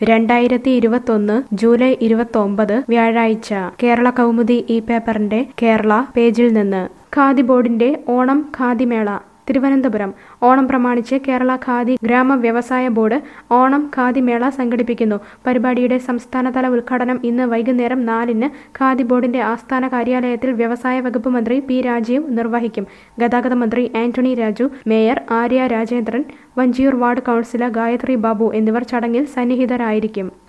രണ്ടായിരത്തി ഇരുപത്തൊന്ന് ജൂലൈ ഇരുപത്തൊമ്പത് വ്യാഴാഴ്ച കേരള കൗമുദി ഈ പേപ്പറിന്റെ കേരള പേജിൽ നിന്ന് ഖാദി ബോർഡിന്റെ ഓണം ഖാദിമേള തിരുവനന്തപുരം ഓണം പ്രമാണിച്ച് കേരള ഖാദി ഗ്രാമ വ്യവസായ ബോർഡ് ഓണം ഖാദി മേള സംഘടിപ്പിക്കുന്നു പരിപാടിയുടെ സംസ്ഥാനതല ഉദ്ഘാടനം ഇന്ന് വൈകുന്നേരം നാലിന് ഖാദി ബോർഡിന്റെ ആസ്ഥാന കാര്യാലയത്തിൽ വ്യവസായ വകുപ്പ് മന്ത്രി പി രാജീവ് നിർവഹിക്കും ഗതാഗത മന്ത്രി Antony Raju mayor Arya Rajendran Vanchiyoor ward councillor Gayathri Babu എന്നിവർ ചടങ്ങിൽ സന്നിഹിതരായിരിക്കും